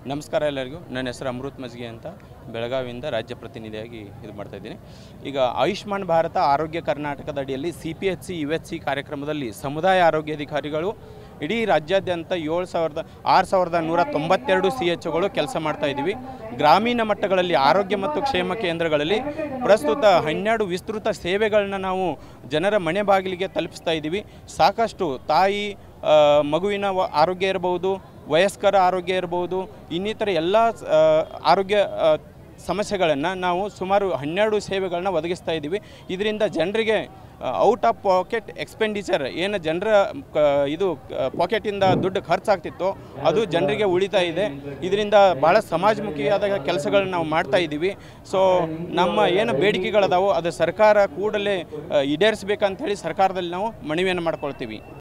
ನಮಸ್ಕಾರ ಎಲ್ಲರಿಗೂ ನನ್ನ ಹೆಸರು ಅಮೃತ್ ಮಜ್ಗೆ ಅಂತ ಬೆಳಗಾವಿಯಿಂದ ರಾಜ್ಯ ಪ್ರತಿನಿಧಿಯಾಗಿ ಇದು ಮಾಡ್ತಾ ಇದ್ದೀನಿ ಈಗ ಆಯುಷ್ಮಾನ್ ಭಾರತ ಆರೋಗ್ಯ ಕರ್ನಾಟಕದ ಅಡಿಯಲ್ಲಿ C P H C U H C ಕಾರ್ಯಕ್ರಮದಲ್ಲಿ ಸಮುದಾಯ ಆರೋಗ್ಯಾಧಿಕಾರಿಗಳು ಇಡೀ ರಾಜ್ಯಾದ್ಯಂತ ಏಳು ಸಾವಿರದ ಆರು ಸಾವಿರದ ನೂರ ತೊಂಬತ್ತೆರಡು ಸಿ ಎಚ್ ಒಗಳು ಕೆಲಸ ಮಾಡ್ತಾ ಇದ್ದೀವಿ ಗ್ರಾಮೀಣ ಮಟ್ಟಗಳಲ್ಲಿ ಆರೋಗ್ಯ ಮತ್ತು ಕ್ಷೇಮ ಕೇಂದ್ರಗಳಲ್ಲಿ ಪ್ರಸ್ತುತ ಹನ್ನೆರಡು ವಿಸ್ತೃತ ಸೇವೆಗಳನ್ನ ನಾವು ಜನರ ಮನೆ ಬಾಗಿಲಿಗೆ ತಲುಪಿಸ್ತಾ ಇದ್ದೀವಿ ಸಾಕಷ್ಟು ತಾಯಿ ಆ, ಮಗುವಿನ ವ- ಆರೋಗ್ಯ ಇರಬಹುದು ವಯಸ್ಕರ ಆರೋಗ್ಯ ಇರಬಹುದು ಇನ್ನಿತರ ಎಲ್ಲ ಆ, ಆರೋಗ್ಯ ಆ, ಸಮಸ್ಯೆಗಳನ್ನು ನಾವು ಸುಮಾರು ಹನ್ನೆರಡು ಸೇವೆಗಳನ್ನ ಒದಗಿಸ್ತಾ ಇದ್ದೀವಿ ಇದರಿಂದ ಜನರಿಗೆ ಔಟ್ ಆಫ್ ಪಾಕೆಟ್ ಎಕ್ಸ್ಪೆಂಡಿಚರ್ ಏನು ಜನರ ಕ- ಇದು ಪಾಕೆಟಿಂದ ದುಡ್ಡು ಖರ್ಚಾಗ್ತಿತ್ತೋ ಅದು ಜನರಿಗೆ ಉಳಿತಾ ಇದೆ ಇದರಿಂದ ಭಾಳ ಸಮಾಜಮುಖಿಯಾದ ಕೆಲಸಗಳನ್ನ ನಾವು ಮಾಡ್ತಾ ಇದ್ದೀವಿ ಸೊ ನಮ್ಮ ಏನು ಬೇಡಿಕೆಗಳದಾವೋ ಅದು ಸರ್ಕಾರ ಕೂಡಲೇ ಆ, ಈಡೇರಿಸ್ಬೇಕಂತ ಹೇಳಿ ಸರ್ಕಾರದಲ್ಲಿ ನಾವು ಮನವಿಯನ್ನು ಮಾಡ್ಕೊಳ್ತೀವಿ